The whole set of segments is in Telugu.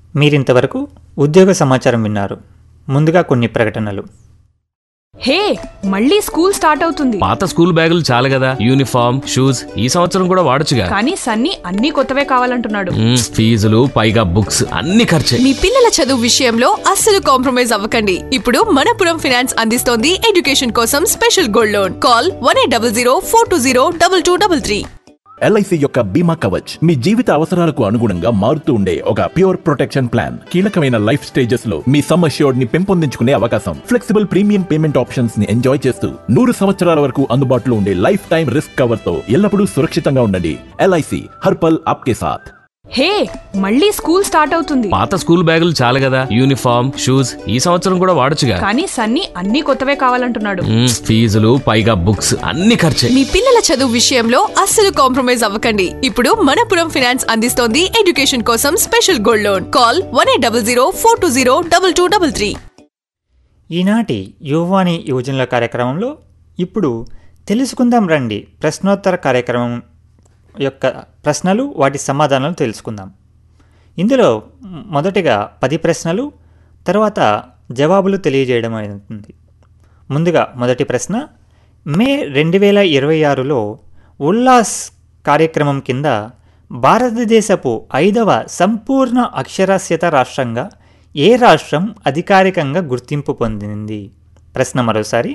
మీరింతవరకు ఉద్యోగ సమాచారం విన్నారు ముందుగా కొన్ని ప్రకటనలు హే మళ్ళీ స్కూల్ స్టార్ట్ అవుతుంది పాత స్కూల్ బ్యాగులు చాలు కదా యూనిఫామ్ షూస్ ఈ సంవత్సరం కూడా వాడొచ్చుగా కానీ సన్నీ అన్ని కొత్తవే కావాలంటున్నాడు మ్మ్, ఫీజులు పైగా బుక్స్ అన్ని ఖర్చే మీ పిల్లల చదువు విషయంలో అస్సలు కాంప్రమైజ్ అవ్వకండి ఇప్పుడు మనపురం ఫినాన్స్ అందిస్తోంది ఎడ్యుకేషన్ కోసం special gold loan call one eight double zero four two zero double two double three LIC యొక్క బీమా కవచ్ మీ జీవిత అవసరాలకు అనుగుణంగా మారుతూ ఉండే ఒక ప్యూర్ ప్రొటెక్షన్ ప్లాన్ కీలకమైన లైఫ్ స్టేజెస్ లో మీ సమ్ అష్యూర్డ్ ని పెంపొందించుకునే అవకాశం ఫ్లెక్సిబుల్ ప్రీమియం పేమెంట్ ఆప్షన్స్ ని ఎంజాయ్ చేస్తూ నూరు సంవత్సరాల వరకు అందుబాటులో ఉండే లైఫ్ టైం రిస్క్ కవర్ తో ఎల్లప్పుడూ సురక్షితంగా ఉండండి ఎల్ఐసి హర్పల్ ఆప్కే సాథ్ హే మళ్ళీ స్కూల్ స్టార్ట్ అవుతుంది పాత స్కూల్ బ్యాగులు చాలు కదా యూనిఫామ్ షూస్ ఈ సంవత్సరం కూడా వాడొచ్చుగా కానీ సన్నీ అన్ని కొత్తవే కావాలంటున్నాడు మ్మ్, ఫీజులు పైగా బుక్స్ అన్ని ఖర్చే మీ పిల్లల చదువు విషయంలో అస్సలు కాంప్రమైజ్ అవ్వకండి ఇప్పుడు మనపురం ఫినాన్స్ అందిస్తోంది ఎడ్యుకేషన్ కోసం special gold loan call one eight double zero four two zero double two double three ఈనాటి యువవాణి యువజనుల కార్యక్రమంలో ఇప్పుడు తెలుసుకుందాం రండి ప్రశ్నోత్తర కార్యక్రమం యొక్క ప్రశ్నలు వాటి సమాధానాలు తెలుసుకుందాం ఇందులో మ్, మొదటిగా పది ప్రశ్నలు తర్వాత జవాబులు తెలియజేయడం అవుతుంది ముందుగా మొదటి ప్రశ్న మే రెండు వేల ఇరవై ఆరులో ఉల్లాస్ కార్యక్రమం కింద భారతదేశపు ఐదవ సంపూర్ణ అక్షరాస్యత రాష్ట్రంగా ఏ రాష్ట్రం అధికారికంగా గుర్తింపు పొందింది ప్రశ్న మరోసారి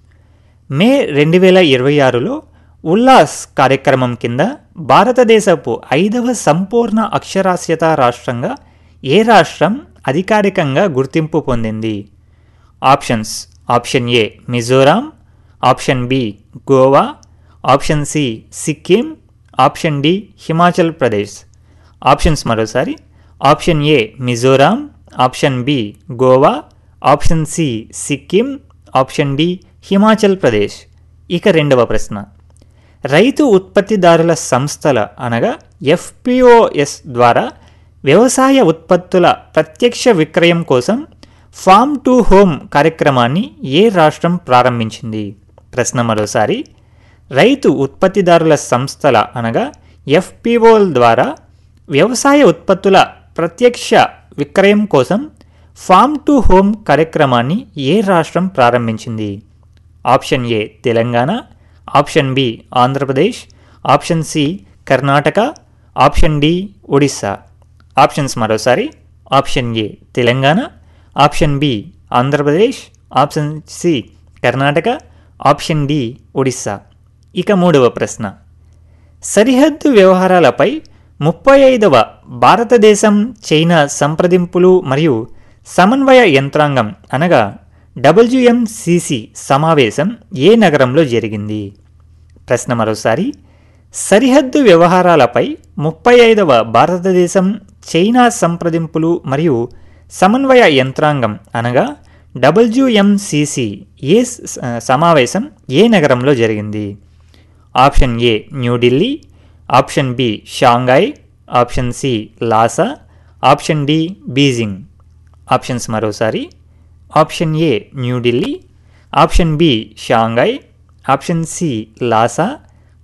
మే రెండు వేల ఇరవై ఆరులో ఉల్లాస్ కార్యక్రమం కింద భారతదేశపు ఐదవ సంపూర్ణ అక్షరాస్యత రాష్ట్రంగా ఏ రాష్ట్రం అధికారికంగా గుర్తింపు పొందింది options option A Mizoram option B Goa option C Sikkim option D Himachal Pradesh options మరోసారి option A Mizoram option B Goa option C Sikkim option D Himachal Pradesh ఇక రెండవ ప్రశ్న రైతు ఉత్పత్తిదారుల సంస్థల అనగా ఎఫ్పిఓఎస్ ద్వారా వ్యవసాయ ఉత్పత్తుల ప్రత్యక్ష విక్రయం కోసం ఫామ్ టు హోమ్ కార్యక్రమాన్ని ఏ రాష్ట్రం ప్రారంభించింది ప్రశ్న మరోసారి రైతు ఉత్పత్తిదారుల సంస్థల అనగా ఎఫ్పిఓల ద్వారా వ్యవసాయ ఉత్పత్తుల ప్రత్యక్ష విక్రయం కోసం ఫామ్ టు హోమ్ కార్యక్రమాన్ని ఏ రాష్ట్రం ప్రారంభించింది option A Telangana option B Andhra Pradesh option C Karnataka option D Odisha options మరోసారి ఆప్షన్ ఏ Telangana option B Andhra Pradesh option C Karnataka option D Odisha ఇక మూడవ ప్రశ్న సరిహద్దు వ్యవహారాలపై ముప్పై ఐదవ భారతదేశం చైనా సంప్రదింపులు మరియు సమన్వయ యంత్రాంగం అనగా డబ్ల్యూఎంసిసి సమావేశం ఏ నగరంలో జరిగింది ప్రశ్న మరోసారి సరిహద్దు వ్యవహారాలపై ముప్పై ఐదవ భారతదేశం చైనా సంప్రదింపులు మరియు సమన్వయ యంత్రాంగం అనగా డబ్ల్యూఎంసిసి ఏ స- సమావేశం ఏ నగరంలో జరిగింది option A New Delhi option B Shanghai option C లాసా option D Beijing options మరోసారి ఆప్షన్ ఏ New Delhi option B Shanghai option C లాసా